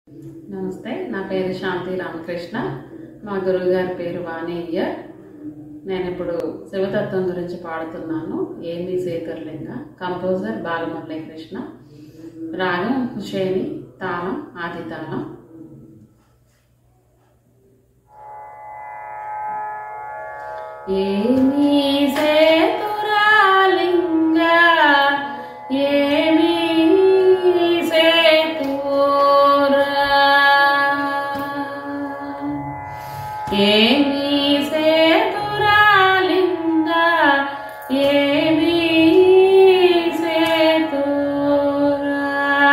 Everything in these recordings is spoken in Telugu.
నమస్తే నా పేరు శాంతి రామకృష్ణ మా గురువు గారి పేరు వాణి అయ్యర్ నేను ఇప్పుడు శివతత్వం గురించి పాడుతున్నాను ఏమి శేఖర్లింగ కంపోజర్ బాలమురళీ కృష్ణ రాగం హుషేని తాళం ఆది తాళం ఏమి సేతురాలింగ ఏమి సేతురా ఏమి సేతురాలింగ ఏమి సేతురా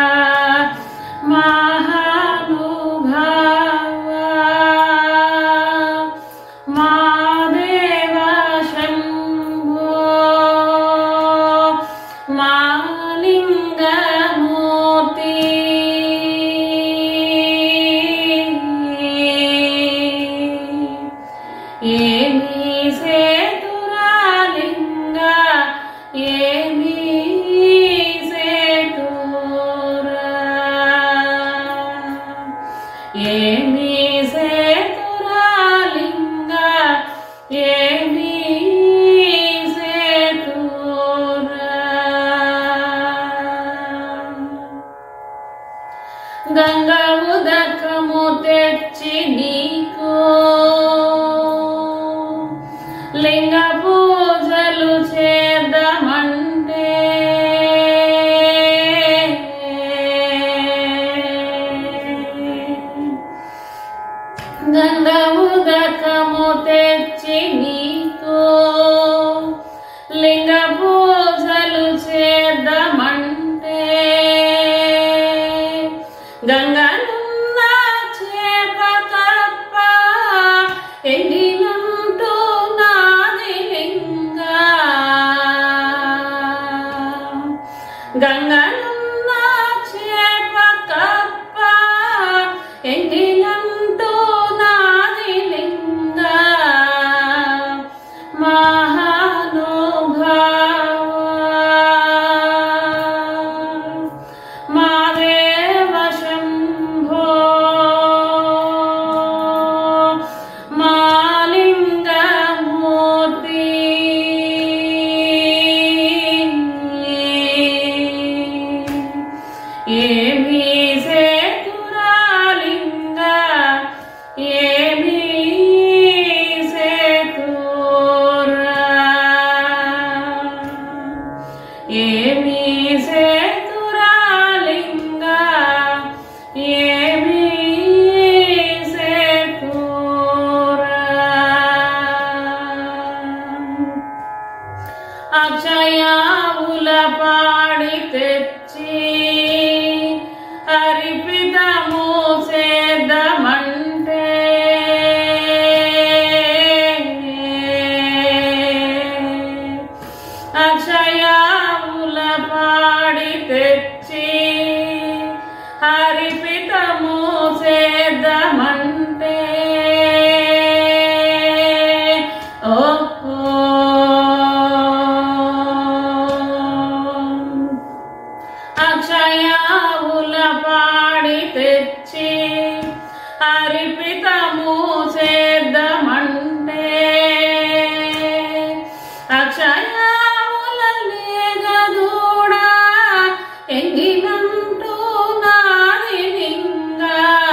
మహానుభావ మాదేవ శంభో మాలింగమూర్తి ఏమి సేతురాలింగ ఏమి సేతురా ఏమి సేతురాలింగ ఏమి సేతురా గంగ ఉదకము తెచ్చి నీకు లింగ పూజలు చేద్దామంటే గంగ ఉదకము తెచ్చి నీకు లింగ పూజలు చేద్దామంటే గంగనున్న చేప తప్ప ఎండినంటూ నాది లింగ గంగనున్న చేప తప్ప ఎండినంటూ నాది లింగ మహానుభావ మాదేవ శంభో మాలింగమూర్తి ఏమి సేతురాలింగ ఏమి సేతురా ఏమి సేతురాలింగ ఏమి సేతురా అక్షయావుల పాడి తెచ్చి అరిపితము సేద్దామంటే అక్షయావుల పాడి తెచ్చి హరిపితము సేద్దామంటే ఓహో అక్షయావుల పాడి తెచ్చి అరిపితము చేద్దామంటే అక్షయావుల లేగదూడా ఎంగినంటూ నాది లింగా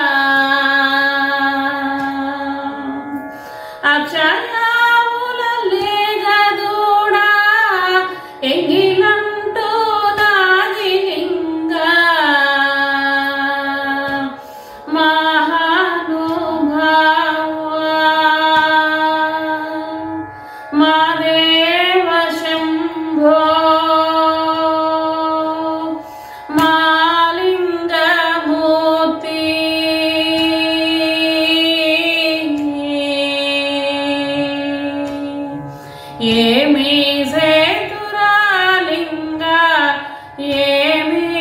అక్షయావుల లేగదూడా ఎంగిలంటూ నాది లింగా మహానుభావ మాదేవ శంభో మాలింగమూర్తి ఏమి సేతురాలింగ ఏమి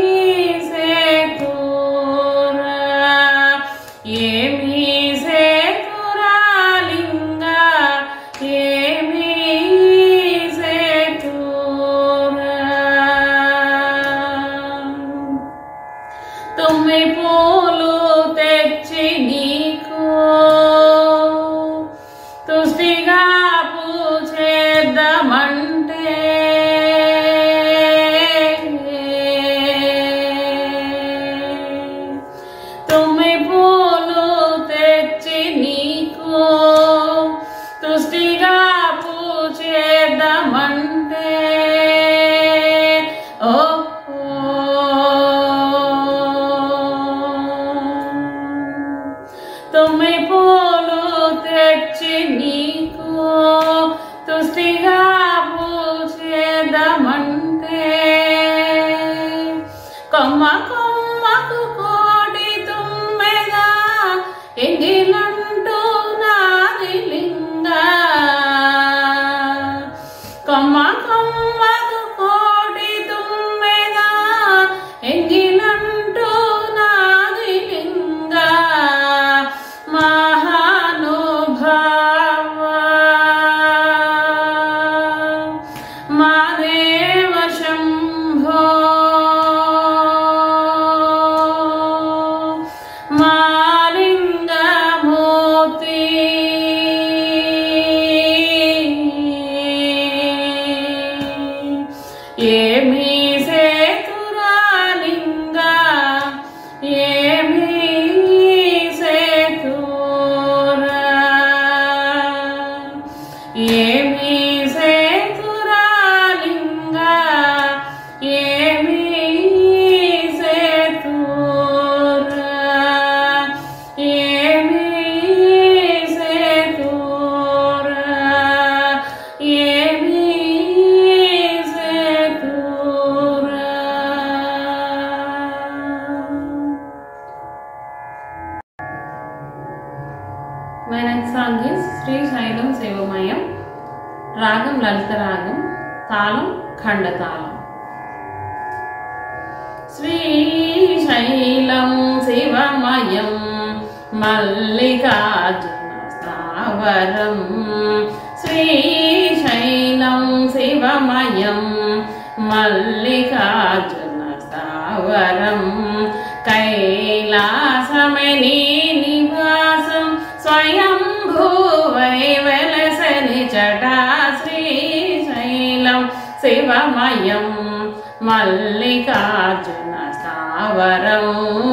సేతురా ఏమి సేతురాలింగ ఏమి సేతురా తుమ్మి పూలు తెచ్చి నీకు తుష్టిగా పూచేదమంటే కొమ్మ కొమ్మకు కోడి తుమ్మెదా ఎంగిలంటూ నాది లింగ కొమ్మ కొమ్మకు కోడి తుమ్మెదా ఎంగిలంటూ నాది లింగ మహానుభావ మాదేవ శంభో మాలింగమూర్తి ఏమీ సేతురాలింగ ఏమీ సేతురా ఏమీ సేతురాలింగ ఏమీ సేతురా ఏమీ సేతురా ఏమీ సేతురా My next song is Sri Shailam Sivamayam, Ragam Lalita Ragam, Talam Khanda Talam. Srisailam శివమయం Mallikarjuna స్థావరం శ్రీశైలం శివమయం మల్లికార్జున స్థావరం కైలాసమని నివాసం స్వయంభూవై వెలసని చటా శ్రీశైలం శివమయం మల్లికార్జున స్థావరం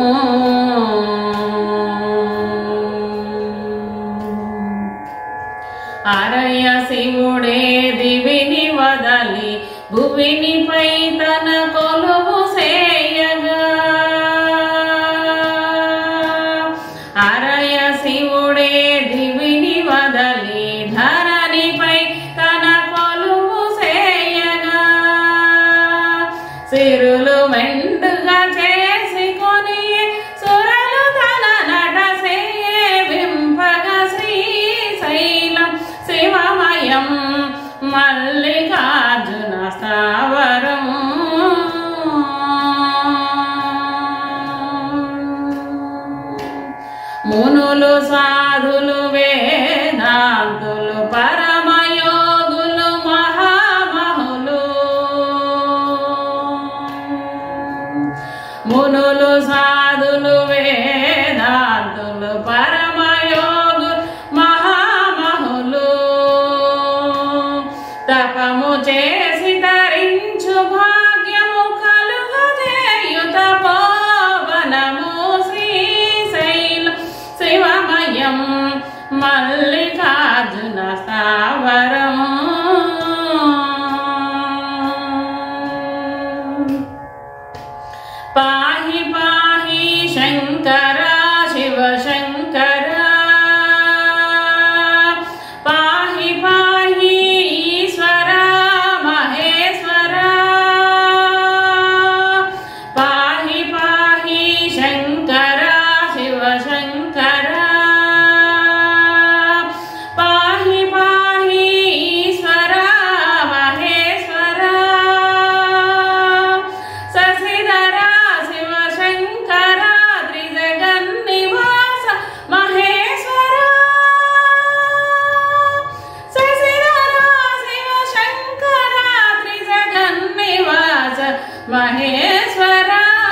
అరయ శివుడే దివిని వదలి భువినిపై తన కొలువు సేయగా అరయ శివుడే దివిని వదలి ధరణిపై తన కొలువు సేయగా సిరులు మెండుగా చేసుకొని సురలు తన నట సేవింపగా శ్రీశైలం శివమయం మల్లికార్జున స్థావరం మునులు సాధులు వేదాంతులు పరమయోగులు మహామహులు మునులు సాధులు వేదాంతులు పరమయోగులు మహామహులు తపము చేసి తరించు భాగ్యము కలుగజేయుత పవనము శ్రీశైలం శివమయం మల్లికార్జున స్థావరం పాహి పాహి శంకర శివ శంకర పాహి పాహి ఈశ్వర మహేశ్వర పాహి పాహి శంకర శివ శంకర పాహి పాహి ఈశ్వర మహేశ్వర శశిధర శివ శంకర త్రిజగన్నివాస మహేశ్వర శశిధర శివ శంకర త్రిజగన్నివాస మహేశ్వర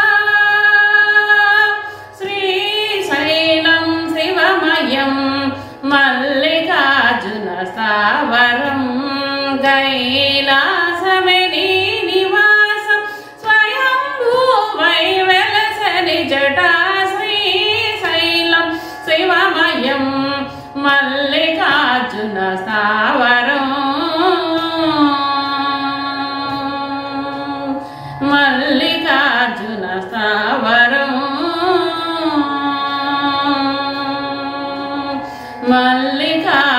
శ్రీశైలం శివమయం మల్లికార్జున స్థావరం కైలాసమిని నివాసం స్వయంభూవై వెలసని జటా శ్రీశైలం శివమయం మల్లికార్జున స్థావరం మల్లికార్జున స్థావరం మల్లికా